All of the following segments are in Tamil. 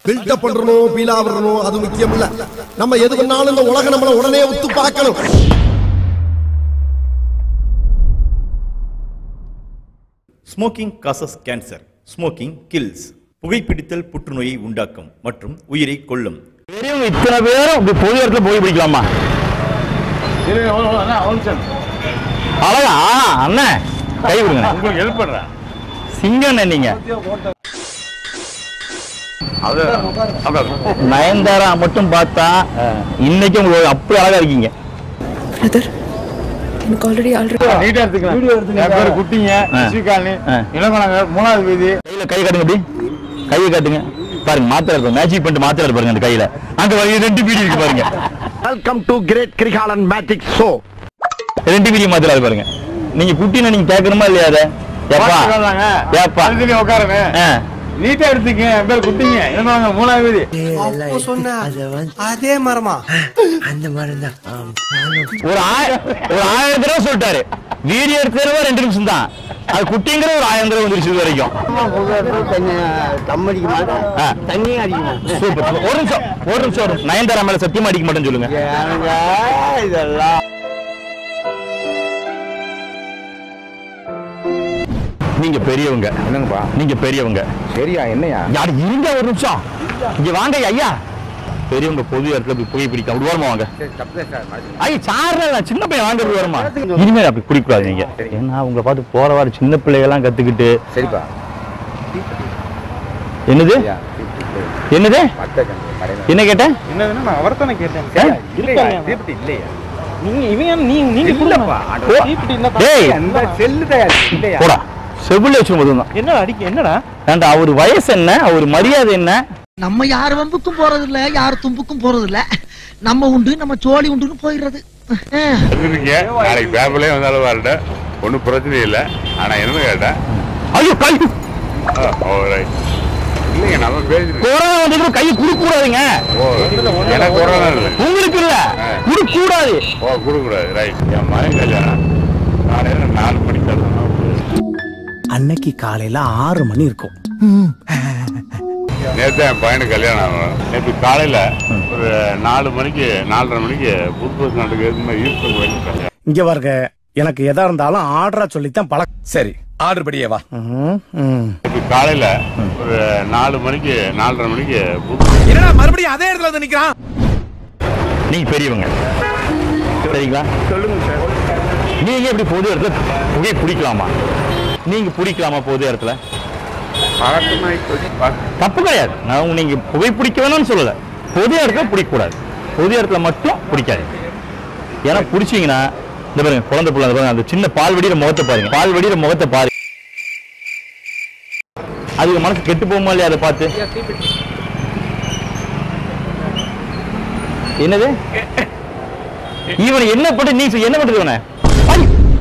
பில்டப் பண்றணும் பீலா விடணும் அது முக்கியம் இல்ல நம்ம எது பண்ணாலும் இந்த உலகம் நம்மள உடனே ஒத்து பார்க்கணும் smoking causes cancer smoking kills புகைப்பிடித்தல் புற்றுநோயை உண்டாக்கும் மற்றும் உயிரை கொல்லும் பெரியவங்க இத்தனை பேரும் இப்படி பொது இடத்துல போய் பிடிக்கலாமா அழகா அண்ணன் கை விடுங்க உங்களுக்கு ஹெல்ப் பண்றேன் சிங்கம் நீங்க அது அதான் நயன்தாரா மட்டும் பார்த்தா இன்னைக்கு உங்களுக்கு அப்படி அழகா இருக்கீங்க பிரதர் எனக்கு ஆல்ரெடி ஆல்ரெடி நீட்டா எடுத்துக்கலாம் வீடியோ எடுத்துக்கலாம் என் பேர் குட்டிங்க ஆ. ஸ்ரீகாலனி ஆ. இளங்கோநகர் மூணாவது வீதி கையில கை காட்டுங்க அப்படி கையை காட்டுங்க பாருங்க மாத்திரை இருக்கும் மேஜிக் பண்ணிட்டு மாத்திரை பாருங்க அந்த கையில அங்க பாருங்க ரெண்டு பீடி இருக்கு பாருங்க welcome to great Kirikalan magic show ரெண்டு பீடி மாத்திரை இருக்கு பாருங்க நீங்க குட்டின்னு நீங்க கேட்கணுமா இல்லையா அதை ஏப்பா ஏப்பா அதுலயே உட்காருங்க ஆ. நீட்டா எடுத்துக்க என் பேர் குட்டிங்க இளங்கோநகர் மூணாவது வீதி அதே மரமா ஒரு ஆய- ஒரு ஆயிரம் தடவை சொல்லிட்டாரு வீடியோ எடுத்ததுல ரெண்டு நிமிஷம் தான் அது குட்டிங்கிற ஒரு ஆயிரம் தடவை வந்துருச்சு இது வரைக்கும் ஆ. சூப்பர் ஒரு நிமிஷம் ஒரு நிமிஷம் ஒரு நிமிஷம். நயன்தாரா மேல சத்தியமா அடிக்க மாட்டேன்னு சொல்லுங்க நீங்க பெரியவங்க என்னங்கப்பா நீங்க பெரியவங்க சரியா என்னையா யார் இருங்க ஒரு நிமிஷம் இங்க வாங்க ஐயா பெரியவங்க பொது இடத்துல போய் புகை பிடிக்க அப்படி ஓரமா வாங்க ஐயா சார் சின்ன பையன் வாங்க அப்படி ஓரமா இனிமேல் அப்படி குடிக்கூடாது நீங்க ஏன்னா உங்களை பார்த்து போற வார சின்ன பிள்ளைகள்லாம் கத்துக்கிட்டு சரிப்பா என்னது என்னது என்ன கேட்டேன் என்னதுன்னா நான் அவர்த்தானே கேட்டேன் ஏ? இல்லையா தீப்தி இல்லையா நீங்க இவன் நீ நீங்க இல்லப்பா ஓ. தீப்பிடி இருந்தா டேய் அந்த செல்லு தயார் இல்லையா போடா செவில வச்சு போதும் தான் என்னடா அடிக்க என்னடா ஏன்டா அவர் வயசு என்ன அவர் மரியாதை என்ன நம்ம யார் வம்புக்கும் போறது இல்ல யார் தும்புக்கும் போறது இல்ல நம்ம உண்டு நம்ம சோழி உண்டுன்னு போயிடுறது அஹ். இருக்கீங்க நாளைக்கு பேப்பர்லயே வந்தாலும் வரல ஒன்றும் பிரச்சனை இல்லை ஆனா என்ன கேட்டேன் ஐயோ கை ஓ ரைட் இல்லைங்க நம்ம பேசிட்டு கொரோனா வந்து கையை குடுக்க கூடாதுங்க ஓ எனக்கு கொரோனா இல்லை உங்களுக்கு இல்ல குடுக்க கூடாது ஓ கொடுக்கூடாது ரைட் என் மகன் கல்யாணம் காலையில நாலு மணிக்கு தரணும் அன்னைக்கு காலையில ஆறு மணி இருக்கும் நேற்று என் பையனுக்கு கல்யாணம் ஆகணும் நேற்று காலையில ஒரு நாலு மணிக்கு நாலரை மணிக்கு புது பஸ் நாட்டுக்கு எதுவுமே ஈஸ்வரன் கோயிலுக்கு கல்யாணம் இங்க பாருங்க எனக்கு எதா இருந்தாலும் ஆர்டரா சொல்லித்தான் பழக்கம் சரி ஆர்டர் படியே வா நேற்று காலையில ஒரு நாலு மணிக்கு நாலரை மணிக்கு புது என்னடா மறுபடியும் அதே இடத்துல வந்து நிக்கிறான் நீங்க பெரியவங்க சரிங்களா சொல்லுங்க சார் நீங்க எப்படி பொது இடத்துல புகை பிடிக்கலாமா நீங்க பிடிக்கலாமா பொது இடத்துல பழக்கமா இப்போதைக்கு பழக்கம். தப்பு கிடையாது நான் உங்க- நீங்க புகை பிடிக்க வேணும்னு சொல்லல பொது இடத்துல பிடிக்க கூடாது பொது இடத்துல மட்டும் பிடிக்காது ஏன்னா பிடிச்சீங்கன்னா இந்த பாருங்க குழந்தை பிள்ளை அந்த பாருங்க, அந்த சின்ன பால் வெடியிற முகத்தை பாருங்க பால் வெடியிற முகத்தை பாருங்க அதுக்கு மனசு கெட்டு போகுமா இல்லையா அதை பார்த்து என்னது இவனை என்ன பண்ணி நீ சொ- என்ன பண்றது இவனை ஐ!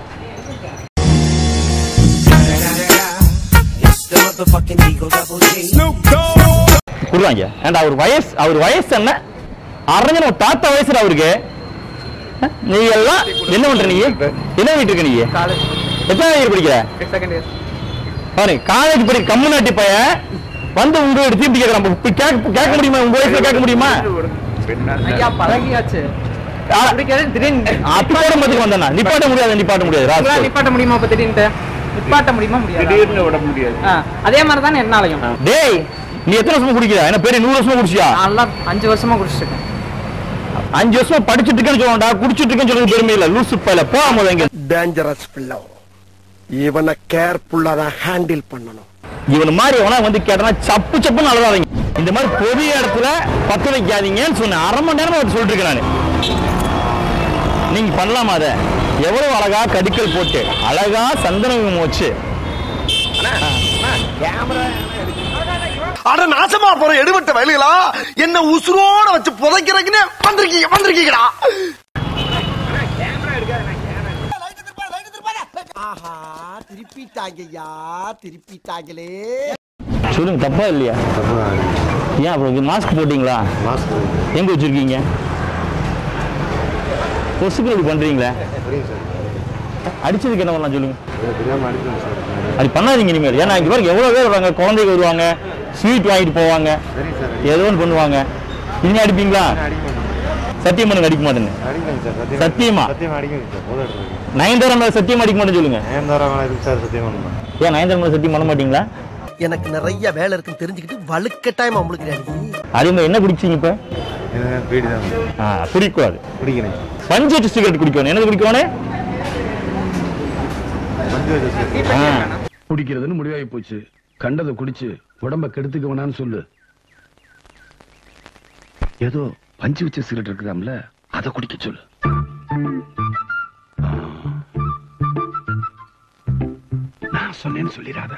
குடுவாங்க ஏன்டா அவர் வயசு அவர் வயசு என்ன அரஞ்சன தாத்தா வயசுல அவருக்கு அஹ், நீ எல்லாம் என்ன பண்ற நீ என்ன பண்ணிட்டு இருக்க நீ எத்தனை இயர் படிக்கிற செகண்ட் இயர் பாரு காலேஜ் படி கம்முனாட்டி பையன் வந்து உங்க எடுத்து இப்படி கேட்கறான் இப்ப கேட்க கேட்க முடியுமா உங்க வயசுல கேட்க முடியுமா ஐயா பழகியாச்சு ஆ, அப்படி கேட்டு திடீர்னு அத்தோட மதுக்கு வந்தா நிப்பாட்ட முடியாது நிப்பாட்ட முடியாது உங்களால ராஸ்கல். நிப்பாட்ட முடியுமா இப்ப திடீர்னு நிப்பாட்ட முடியுமா முடியாது திடீர்னு விட முடியாது ஆ, அதே மாதிரி தானே என்னாலையும் டேய் நீ எத்தனை வருஷமா குடிக்கிற என்ன பெரிய நூறு வருஷமா குடிச்சியா நல்லா அஞ்சு வருஷமா குடிச்சிருக்கேன் அஞ்சு வருஷமா படிச்சுட்டு இருக்கேன்னு சொல்லணும்டா குடிச்சிட்டு இருக்கேன்னு சொல்றது பெருமை இல்ல லூசு பையில போகாம இங்க டேஞ்சரஸ் பிள்ளை இவனை கேர்ஃபுல்லா தான் ஹேண்டில் பண்ணணும் இவன் மாதிரி எவனா வந்து கேட்டனா சப்பு சப்புன்னு அழுதாதீங்க இந்த மாதிரி பொது இடத்துல பத்து வைக்காதீங்கன்னு சொன்னேன் அரை மணி நேரமா வந்து சொல்லிட்டு இருக்கேன் நானு நீங்க பண்ணலாமா அத எவ்வளவு அழகா கடிக்கல் போட்டு அழகா சந்தனம் வச்சு அட நாசமா போற எடுபட்ட வயலுகளா என்ன உசுரோட வச்சு புதைக்கிறதுக்குன்னு வந்திருக்கீங்க வந்திருக்கீங்கடா ஆஹா திருப்பிட்டாங்கய்யா திருப்பிட்டாங்களே சொல்லுங்க தப்பா இல்லையா ஏன் அப்புறம் மாஸ்க் போட்டீங்களா எங்க வச்சிருக்கீங்க கொசுக்கு இப்படி பண்றீங்களே அடிச்சதுக்கு என்ன பண்ணலாம் சொல்லுங்க அது பண்ணாதீங்க இனிமேல் ஏன்னா இங்க பாருங்க எவ்வளவு பேர் வருவாங்க குழந்தைங்க வருவாங்க ஸ்வீட் வாங்கிட்டு போவாங்க சரி சார் ஏதோ ஒன்று பண்ணுவாங்க இனி அடிப்பீங்களா அடிக்க மாட்டேன் சத்தியம் பண்ணுங்க அடிக்க மாட்டேன்னு அடிக்கலைங்க சார் சத்தியம் சத்தியமா? சத்தியமா அடிக்கலைங்க சார் போதும் எடுத்துருக்கேன் நயன்தாரா மேல சத்தியம் அடிக்க மாட்டேன்னு சொல்லுங்க நேர்ந்தாரம் வேலை இருக்கு சார் சத்தியம் பண்ணுவேன் ஏன் நயன்தாரா மேல சத்தியம் பண்ண மாட்டீங்களா எனக்கு நிறைய வேலை இருக்குன்னு தெரிஞ்சுக்கிட்டு வலுக்கட்டாயமா உங்களுக்கு நீ அதே மாதிரி என்ன குடிச்சீங்க இப்போ இது பீடி தான் ஆ குடிக்கூடாது பிடிக்கிறேன் பஞ்சு சிகரெட் குடிக்கணும் என்னது குடிக்கணும் மஞ்சு வச்சு சார் ஆ குடிக்கிறதுன்னு முடிவாகி போச்சு கண்டதை குடிச்சு உடம்ப கெடுத்துக்க வேணாம்னு சொல்லு ஏதோ பஞ்சு வச்ச சிகரெட் இருக்குதாம்ல அதை குடிக்க சொல்லு ஆ. நான் சொன்னேன்னு சொல்லிடாத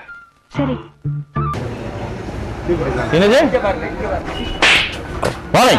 என்னது வாழை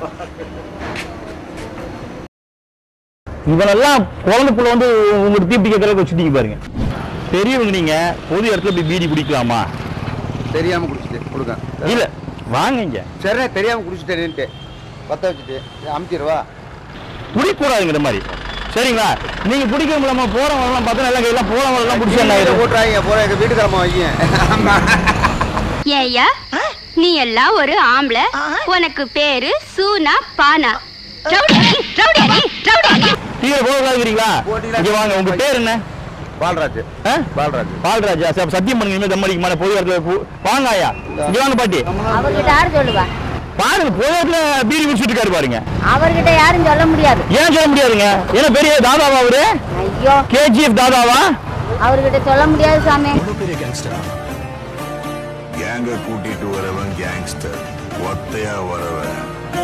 இவனெல்லாம் குழந்தை புள்ள வந்து உங்களுக்கு தீப்தி கேட்கறதுக்கு வச்சுட்டீங்க பாருங்க பெரியவங்க நீங்க பொது இடத்துல இப்படி பீடி குடிக்கலாமா தெரியாம குடிச்சிட்டு கொடுங்க இல்ல வாங்க இங்க சரி தெரியாம குடிச்சிட்டேன்ட்டு பத்த வச்சுட்டு அமுத்திடுவா குடிக்கூடாதுங்க இந்த மாதிரி சரிங்களா நீங்க குடிக்க முடியாம போறவங்க எல்லாம் பார்த்தா எல்லாம் கையெல்லாம் போறவங்க எல்லாம் குடிச்சு போட்டுறாங்க போற எங்க வீட்டுக்காரமா வைங்க ஏய்யா நீ எல்லாம் ஒரு ஆம்பளை உனக்கு பேரு சூனா பானா ரவுடியா நீ? ரவுடியா நீ? ரவுடியா நீ? கீழே போகாதுங்கிறீங்களா இங்க வாங்க உங்க பேர் என்ன பால்ராஜ் ஆ? பால்ராஜ் பால்ராஜா சரி, அப்ப சத்தியம் பண்ணுங்க இனிமே தம் அடிக்க மாட்டேன் பொது இடத்துல போ- வாங்க ஐயா இங்க வாங்க பாட்டி அவர்கிட்ட யாரும் சொல்லுவா பாருங்க பொது இடத்துல பீடி குடிச்சிட்டு இருக்காரு பாருங்க அவர்கிட்ட யாரும் சொல்ல முடியாது ஏன் சொல்ல முடியாதுங்க ஏன்னா பெரிய தாதாவா அவரு ஐயோ கேஜிஎஃப் தாதாவா அவர்கிட்ட சொல்ல முடியாது சாமி கேங்க கூட்டிட்டு வரவன் கேங்ஸ்டர் ஒத்தையா வரவன்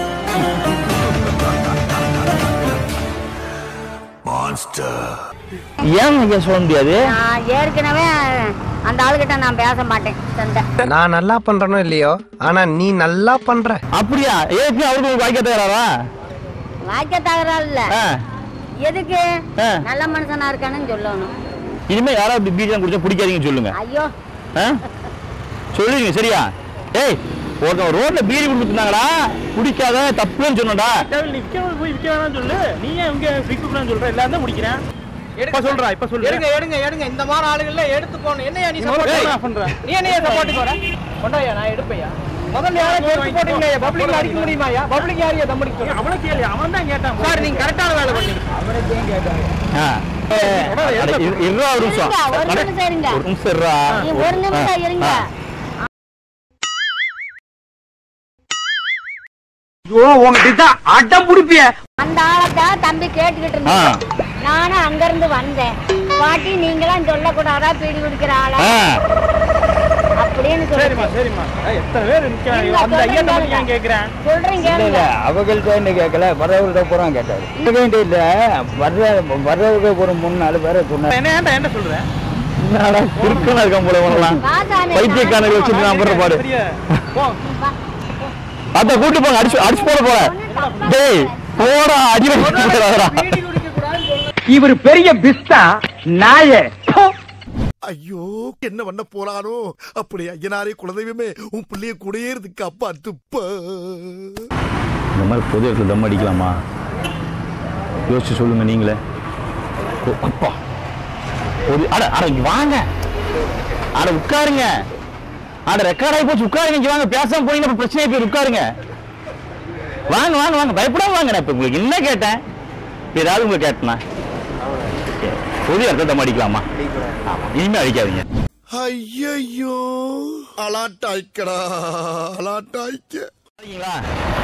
மான்ஸ்டர் ஏன் ஐயா சொல்ல முடியாது நான் ஏற்கனவே அந்த ஆளுகிட்ட நான் பேச மாட்டேன் சண்டை நான் நல்லா பண்றனோ இல்லையோ ஆனா நீ நல்லா பண்ற அப்படியா ஏற்கனவே அவருக்கு உங்களுக்கு வாய்க்க தயாரா வாய்க்க தகராறு இல்ல ஆ. எதுக்கு ஆ. நல்ல மனுஷனா இருக்கானுன்னு சொல்லணும் இனிமே யாராவது இப்படி பீடி குடிச்சா பிடிக்காதீங்கன்னு சொல்லுங்க ஐயோ ஆ? சொல்லுங்க சரியா ஏய் ஒருத்தன் ரோட்ல பீடி குடிச்சிருந்தாங்கடா குடிக்காத தப்புன்னு சொன்னடா விற்க போய் விற்க வேணாம்னு சொல்லு நீ ஏன் இங்க விற்க சொல்ற எல்லாரும் தான் முடிக்கிறேன் இப்ப சொல்றா இப்ப சொல்லு எடுங்க எடுங்க எடுங்க இந்த மாதிரி ஆளுகள்ல எடுத்து போகணும் என்னையா நீ சப்போர்ட் பண்ற நீ என்னையா சப்போர்ட் போற கொண்டாயா நான் எடுப்பையா முதல்ல யாரும் எடுத்து போட்டீங்களா பப்ளிக்ல அடிக்க முடியுமாயா பப்ளிக் யாரையா தம் அடிக்க சொல்ற அவன கேளு அவன் தான் கேட்டான் சார் நீங்க கரெக்டான வேலை பண்ணீங்க அவனுக்கு ஏன் கேட்டாங்க ஆ. அட, இரு- இருடா ஒரு நிமிஷம் இருங்க, ஒரு அட, நிமிஷம் இருங்க. ஒரு நிமிஷம் இருடா. நீ ஒரு நிமிஷம் இருங்க ஆ. ஐயோ உங்ககிட்ட தான் அடம் பிடிப்பிய அந்த ஆளத்தான் தம்பி கேட்டுக்கிட்டு இருந்தான் நானும் அங்க இருந்து வந்தேன் பாட்டி நீங்களாம் சொல்லக்கூடாதா பீடி குடிக்கிற ஆளா ஆ. அப்படின்னு சரிம்மா சொல்லி சரிம்மா ஏய், எத்தனை பேர் நிக்கிறாங்க அந்த ஐயா மட்டும் ஏன் கேக்குறேன் சொல்றேன் கேளுங்க அவங்கள்ட்ட என்ன கேட்கல வர்றவங்கள்ட்ட போறான் கேட்டாரு வேண்டிய இல்ல வர்ற வர்றவங்க ஒரு மூணு நாலு பேரை சொன்னார் என்ன ஏன்டா என்ன சொல்ற என்னடா குறுக்கனா இருக்கான் போல இவனெல்லாம். வாசாமி, பைத்தியக்காரங்களை வச்சுட்டு நான் பண்ற பாடு சரியா போ அத கூட்டு போங்க அடிச்சு அடிச்சு போட போற டேய் போடா அடி வாங்கிட்டு போயிடாதடா. இவர் பெரிய பிஸ்தா நாய ஐயோ என்ன பண்ண போறானோ அப்படி ஐயனாரே குலதெய்வமே உன் பிள்ளைய கூடயே இருக்கு அப்பா துப்ப இந்த மாதிரி பொது இடத்துல தம் அடிக்கலாமா யோசிச்சு சொல்லுங்க நீங்களே ஓ, அப்பா ஒரு அட அட இங்க வாங்க அட உட்காருங்க அட ரெக்கார்ட் ஆகி போச்சு உட்காருங்க இங்க வாங்க பேசாம போய் நம்ம பிரச்சனை போய் உட்காருங்க வாங்க வாங்க வாங்க பயப்படாம வாங்க நான் இப்ப உங்களுக்கு என்ன கேட்டேன் இப்ப ஏதாவது உங்களுக்கு கேட்டனா பொது இடத்துல தம் அடிக்கலாமா ஆமா இனிமே அடிக்காதீங்க ஐயோ அலாட்டாய்க்கடா அலாட்டாய்க்க சரிங்களா?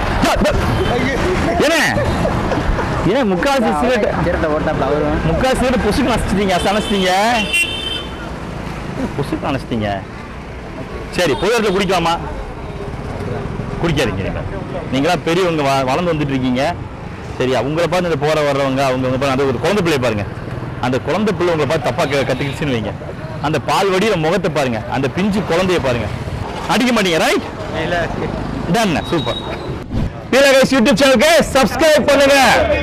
என்ன ஏன் முக்கால் சிகரெட் முக்கால் சிகரெட் பொசுக்கு நசிச்சிட்டீங்க சமைச்சிட்டீங்க பொசுக்கு அணைச்சிட்டீங்க சரி பொது இடத்துல குடிக்கலாமா குடிக்காதீங்க நீங்க நீங்களா பெரியவங்க வ- வளர்ந்து வந்துட்டு இருக்கீங்க சரி அவங்கள பார்த்து இந்த போற வர்றவங்க அவங்க வந்து பாருங்க, அந்த ஒரு குழந்தை பிள்ளைய பாருங்க அந்த குழந்தை பிள்ளை உங்களை பார்த்து தப்பா க- கத்துக்கிச்சுன்னு வைங்க அந்த பால் வடியில முகத்தை பாருங்க அந்த பிஞ்சு குழந்தைய பாருங்க அடிக்க மாட்டீங்க ரைட் டன் சூப்பர் யூடியூப் சேனலுக்கு சப்ஸ்கிரைப் பண்ணுங்க